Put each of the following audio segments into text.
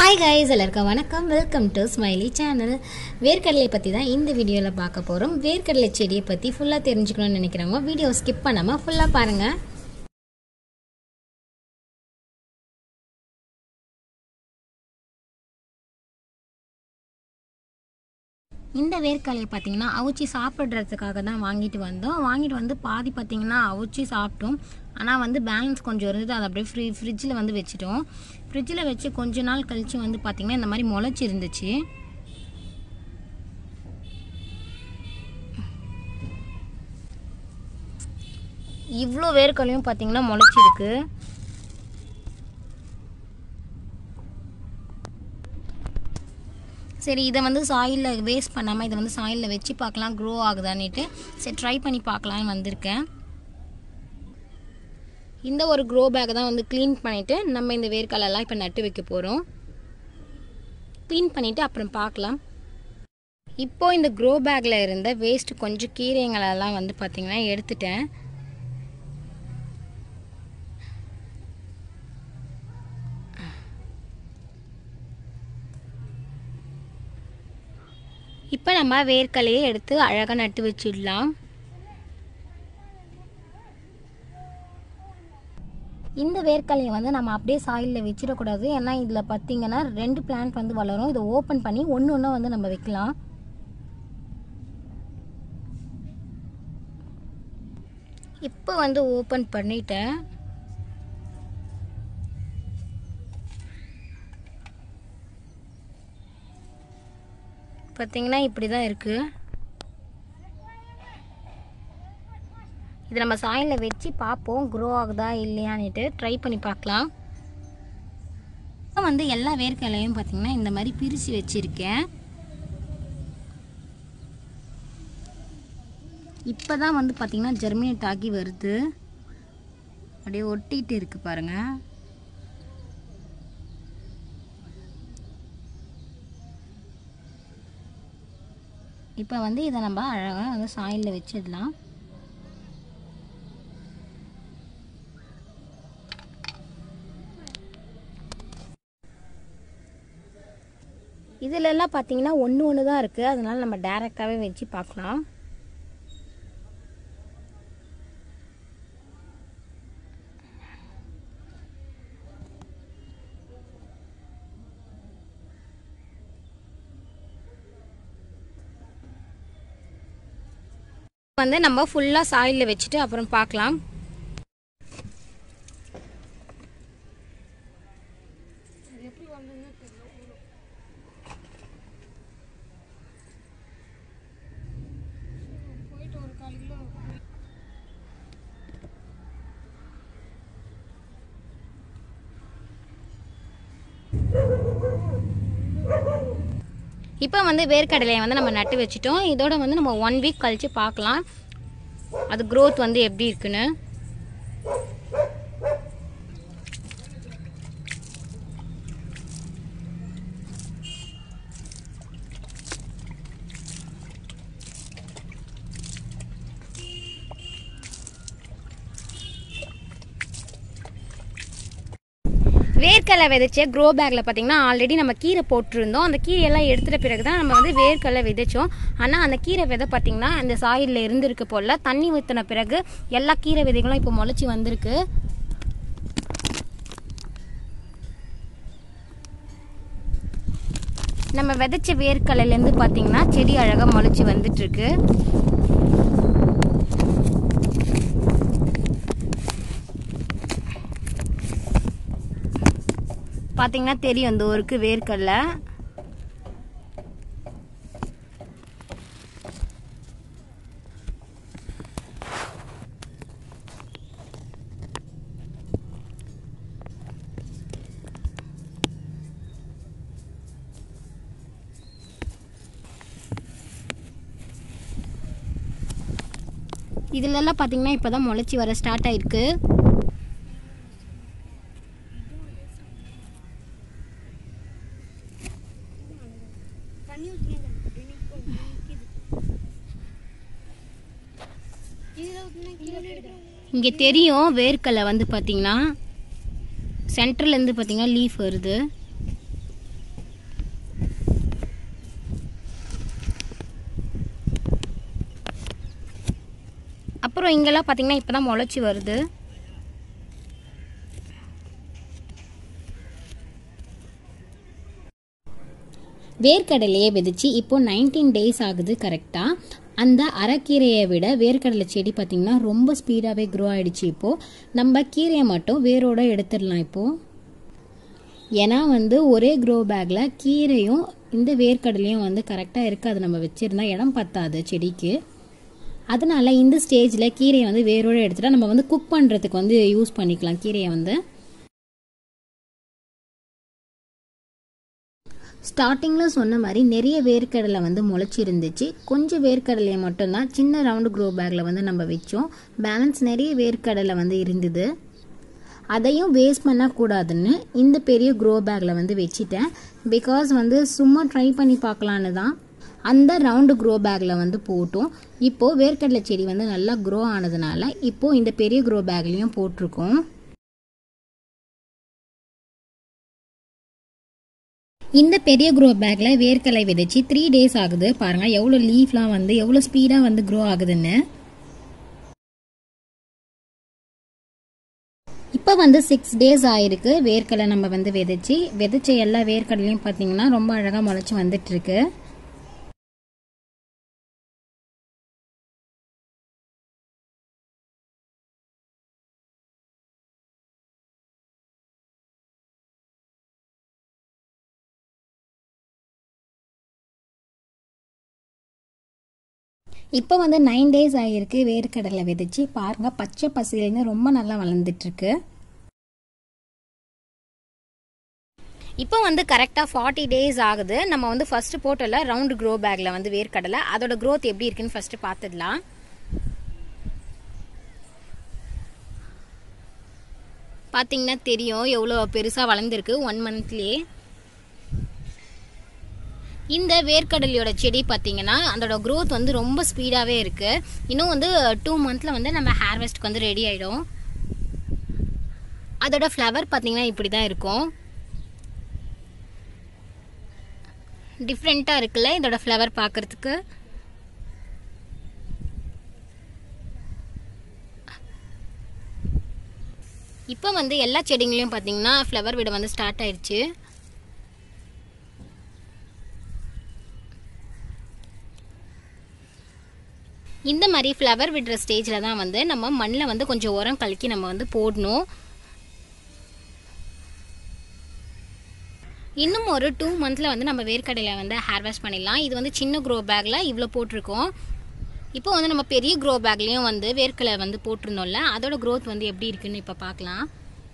hi guys எல்லாருக்கும் வணக்கம் welcome to smiley channel வேர்க்கடலை பற்றி தான் இந்த வீடியோவில் பார்க்க போகிறோம் வேர்க்கடலை செடியை பற்றி ஃபுல்லாக தெரிஞ்சுக்கணும்னு நினைக்கிறவங்க வீடியோ ஸ்கிப் பண்ணாமல் ஃபுல்லாக பாருங்கள் இந்த வேர்க்கடலையை பார்த்தீங்கன்னா அவிச்சி சாப்பிட்றதுக்காக தான் வாங்கிட்டு வந்தோம் வாங்கிட்டு வந்து பாதி பார்த்தீங்கன்னா அவிச்சி சாப்பிட்டோம் ஆனால் வந்து பேலன்ஸ் கொஞ்சம் இருந்தது அதை அப்படியே ஃப்ரீ ஃப்ரிட்ஜில் வந்து வச்சுட்டோம் ஃப்ரிட்ஜில் வச்சு கொஞ்ச நாள் கழித்து வந்து பார்த்திங்கன்னா இந்த மாதிரி முளைச்சி இருந்துச்சு இவ்வளோ வேர்க்கடலையும் பார்த்தீங்கன்னா முளைச்சிருக்கு சரி இதை வந்து சாயிலில் வேஸ்ட் பண்ணாமல் இதை வந்து சாயிலில் வச்சு பார்க்கலாம் க்ரோ ஆகுதான்னுட்டு சரி ட்ரை பண்ணி பார்க்கலான்னு வந்திருக்கேன் இந்த ஒரு க்ரோ பேக்கை தான் வந்து க்ளீன் பண்ணிவிட்டு நம்ம இந்த வேர்க்கடலாம் இப்போ நட்டு வைக்க போகிறோம் க்ளீன் பண்ணிவிட்டு அப்புறம் பார்க்கலாம் இப்போ இந்த க்ரோ பேக்கில் இருந்த வேஸ்ட் கொஞ்சம் கீரைங்களெல்லாம் வந்து பார்த்திங்கன்னா எடுத்துட்டேன் இப்போ நம்ம வேர்க்கலையை எடுத்து அழகாக நட்டு வச்சிடலாம் இந்த வேர்க்கலையை வந்து நம்ம அப்படியே சாயிலில் வச்சிடக்கூடாது ஏன்னா இதில் பார்த்தீங்கன்னா ரெண்டு பிளான்ட் வந்து வளரும் இதை ஓப்பன் பண்ணி ஒன்று ஒன்றா வந்து நம்ம வைக்கலாம் இப்போ வந்து ஓப்பன் பண்ணிட்டேன் பார்த்தீங்கன்னா இப்படி தான் இருக்குது இது நம்ம சாயிலில் வச்சு பார்ப்போம் க்ரோ ஆகுதா இல்லையான்னுட்டு ட்ரை பண்ணி பார்க்கலாம் இப்போ வந்து எல்லா வேர்க்கலையும் பார்த்தீங்கன்னா இந்த மாதிரி பிரித்து வச்சுருக்கேன் இப்போ தான் வந்து பார்த்திங்கன்னா ஜெர்மினேட் ஆகி வருது அப்படியே ஒட்டிகிட்டு இருக்குது பாருங்கள் இப்போ வந்து இதை நம்ம அழகாக வந்து சாயிலில் வச்சிடலாம் இதிலெல்லாம் பார்த்தீங்கன்னா ஒன்று ஒன்று தான் இருக்குது அதனால நம்ம டைரெக்டாகவே வச்சு பார்க்கலாம் வந்து நம்ம ஃபுல்லாக சாயிலில் வச்சுட்டு அப்புறம் பார்க்கலாம் இப்போ வந்து வேர்க்கடலையை வந்து நம்ம நட்டு வச்சுட்டோம் இதோட வந்து நம்ம ஒன் வீக் கழித்து பார்க்கலாம் அது க்ரோத் வந்து எப்படி இருக்குன்னு வேர்க்கடலை விதைச்ச க்ரோ பேக்கில் பார்த்தீங்கன்னா ஆல்ரெடி நம்ம கீரை போட்டிருந்தோம் அந்த கீரையெல்லாம் எடுத்துகிட்ட பிறகு தான் நம்ம வந்து வேர்க்கடலை விதைச்சோம் ஆனால் அந்த கீரை விதை பார்த்தீங்கன்னா அந்த சாயிலில் இருந்திருக்கு போல் தண்ணி ஊற்றின பிறகு எல்லா கீரை விதைகளும் இப்போ முளைச்சி வந்திருக்கு நம்ம விதைச்ச வேர்க்கடலையிலேருந்து பார்த்தீங்கன்னா செடி அழகாக முளைச்சி வந்துட்டுருக்கு பார்த்தீங்கன்னா தெரியும் இந்த ஒருக்கு வேர்க்கடலை இதுலலாம் பார்த்தீங்கன்னா இப்போ தான் முளைச்சி வர ஸ்டார்ட் ஆயிருக்கு இங்கே தெரியும் வேர்க்கடலை வந்து பார்த்தீங்கன்னா சென்டர்லேருந்து பார்த்தீங்கன்னா லீஃப் வருது அப்புறம் இங்கெல்லாம் பார்த்தீங்கன்னா இப்போ தான் முளைச்சி வருது வேர்க்கடலையே விதைச்சு இப்போ நைன்டீன் டேஸ் ஆகுது கரெக்டாக அந்த அரைக்கீரையை விட வேர்க்கடலை செடி பார்த்திங்கன்னா ரொம்ப ஸ்பீடாகவே க்ரோ ஆகிடுச்சு இப்போது நம்ம கீரையை மட்டும் வேரோட எடுத்துடலாம் இப்போது ஏன்னா வந்து ஒரே க்ரோ பேக்கில் கீரையும் இந்த வேர்க்கடலையும் வந்து கரெக்டாக இருக்காது நம்ம வச்சுருந்தா இடம் பத்தாது செடிக்கு அதனால இந்த ஸ்டேஜில் கீரையை வந்து வேரோடு எடுத்துட்டா நம்ம வந்து குக் பண்ணுறதுக்கு வந்து யூஸ் பண்ணிக்கலாம் கீரையை வந்து ஸ்டார்டிங்கில் சொன்ன மாதிரி நிறைய வேர்க்கடலை வந்து முளைச்சி இருந்துச்சு கொஞ்சம் வேர்க்கடலையை மட்டும்தான் சின்ன ரவுண்டு க்ரோ பேக்கில் வந்து நம்ம வச்சோம் பேலன்ஸ் நிறைய வேர்க்கடலை வந்து இருந்தது அதையும் வேஸ்ட் பண்ணக்கூடாதுன்னு இந்த பெரிய க்ரோ பேக்கில் வந்து வச்சுட்டேன் பிகாஸ் வந்து சும்மா ட்ரை பண்ணி பார்க்கலான்னு தான் அந்த ரவுண்டு க்ரோ பேக்கில் வந்து போட்டோம் இப்போது வேர்க்கடலை செடி வந்து நல்லா க்ரோ ஆனதுனால இப்போது இந்த பெரிய க்ரோ பேக்லேயும் போட்டிருக்கோம் இந்த பெரிய க்ரோ பேக்கில் வேர்க்கடலை விதைச்சி த்ரீ டேஸ் ஆகுது பாருங்கள் எவ்வளோ லீஃப்லாம் வந்து எவ்வளோ ஸ்பீடாக வந்து க்ரோ ஆகுதுன்னு இப்போ வந்து சிக்ஸ் டேஸ் ஆயிருக்கு வேர்க்கடலை நம்ம வந்து விதைச்சி விதைச்ச எல்லா வேர்க்கடலையும் பார்த்தீங்கன்னா ரொம்ப அழகாக முளைச்சி வந்துட்டுருக்கு இப்போ வந்து நைன் டேஸ் ஆகிருக்கு வேர்க்கடலை விதைச்சி பாருங்கள் பச்சை பசியிலேருந்து ரொம்ப நல்லா வளர்ந்துட்டுருக்கு இப்போ வந்து கரெக்டாக ஃபார்ட்டி டேஸ் ஆகுது நம்ம வந்து ஃபஸ்ட்டு போட்டல ரவுண்டு க்ரோ பேக்கில் வந்து வேர்க்கடலை அதோட க்ரோத் எப்படி இருக்குன்னு ஃபஸ்ட்டு பார்த்துடலாம் பார்த்தீங்கன்னா தெரியும் எவ்வளோ பெருசாக வளர்ந்துருக்கு ஒன் மந்த்லேயே இந்த வேர்க்கடலையோட செடி பார்த்தீங்கன்னா அதோட க்ரோத் வந்து ரொம்ப ஸ்பீடாகவே இருக்குது இன்னும் வந்து டூ மந்தில் வந்து நம்ம ஹார்வெஸ்ட்க்கு வந்து ரெடி ஆகிடும் அதோட ஃப்ளவர் பார்த்தீங்கன்னா இப்படி தான் இருக்கும் டிஃப்ரெண்ட்டாக இருக்குல்ல இதோட ஃப்ளவர் பார்க்குறதுக்கு இப்போ வந்து எல்லா செடிங்களையும் பார்த்தீங்கன்னா ஃப்ளவர் விட வந்து ஸ்டார்ட் ஆயிடுச்சு இந்த மாதிரி ஃப்ளவர் விடுற ஸ்டேஜில் தான் வந்து நம்ம மண்ணில் வந்து கொஞ்சம் உரம் கலக்கி நம்ம வந்து போடணும் இன்னும் ஒரு டூ மந்தில் வந்து நம்ம வேர்க்கடலை வந்து ஹார்வெஸ்ட் பண்ணிடலாம் இது வந்து சின்ன க்ரோ பேக்கில் இவ்வளோ போட்டிருக்கோம் இப்போ வந்து நம்ம பெரிய க்ரோ பேக்லேயும் வந்து வேர்க்கடலை வந்து போட்டிருந்தோம்ல அதோட க்ரோத் வந்து எப்படி இருக்குன்னு இப்போ பார்க்கலாம்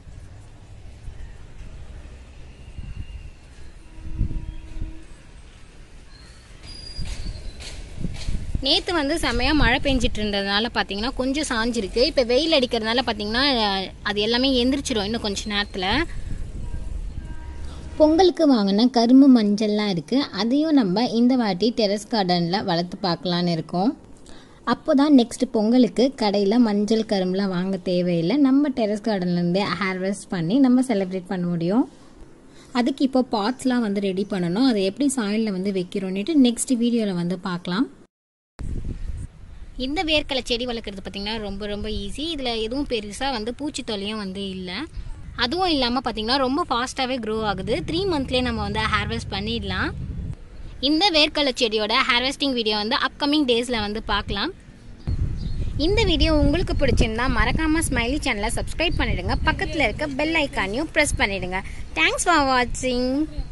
நேற்று வந்து செமையாக மழை பெஞ்சிட்டு இருந்ததுனால பார்த்தீங்கன்னா கொஞ்சம் சாஞ்சிருக்கு இப்போ வெயில் அடிக்கிறதுனால பார்த்தீங்கன்னா அது எல்லாமே எந்திரிச்சிடும் இன்னும் கொஞ்சம் நேரத்தில் பொங்கலுக்கு வாங்கின கரும்பு மஞ்சள்லாம் இருக்குது அதையும் நம்ம இந்த வாட்டி டெரஸ் கார்டனில் வளர்த்து பார்க்கலான்னு இருக்கோம் அப்போ தான் நெக்ஸ்ட் பொங்கலுக்கு கடையில் மஞ்சள் கரும்புலாம் வாங்க தேவையில்லை நம்ம டெரஸ் கார்டன்லேருந்தே ஹார்வெஸ்ட் பண்ணி நம்ம செலிப்ரேட் பண்ண முடியும் அதுக்கு இப்போ பாட்ஸ்லாம் வந்து ரெடி பண்ணணும் அதை எப்படி சாயிலில் வந்து வைக்கிறோன்னுட்டு நெக்ஸ்ட் வீடியோவில் வந்து பார்க்கலாம் இந்த வேர்க்கடலை செடி வளர்க்குறது பார்த்திங்கன்னா ரொம்ப ரொம்ப ஈஸி இதில் எதுவும் பெருசாக வந்து பூச்சி தொல்லையும் வந்து இல்லை அதுவும் இல்லாமல் பார்த்திங்கன்னா ரொம்ப ஃபாஸ்ட்டாகவே க்ரோ ஆகுது த்ரீ மந்த்லேயே நம்ம வந்து ஹார்வெஸ்ட் பண்ணிடலாம் இந்த வேர்க்கடலை செடியோட ஹார்வெஸ்டிங் வீடியோ வந்து அப்கமிங் டேஸில் வந்து பார்க்கலாம் இந்த வீடியோ உங்களுக்கு பிடிச்சிருந்தா மறக்காமல் ஸ்மைலி சேனலை சப்ஸ்கிரைப் பண்ணிடுங்க பக்கத்தில் இருக்க பெல் ஐக்கானையும் ப்ரெஸ் பண்ணிடுங்க தேங்க்ஸ் ஃபார் வாட்சிங்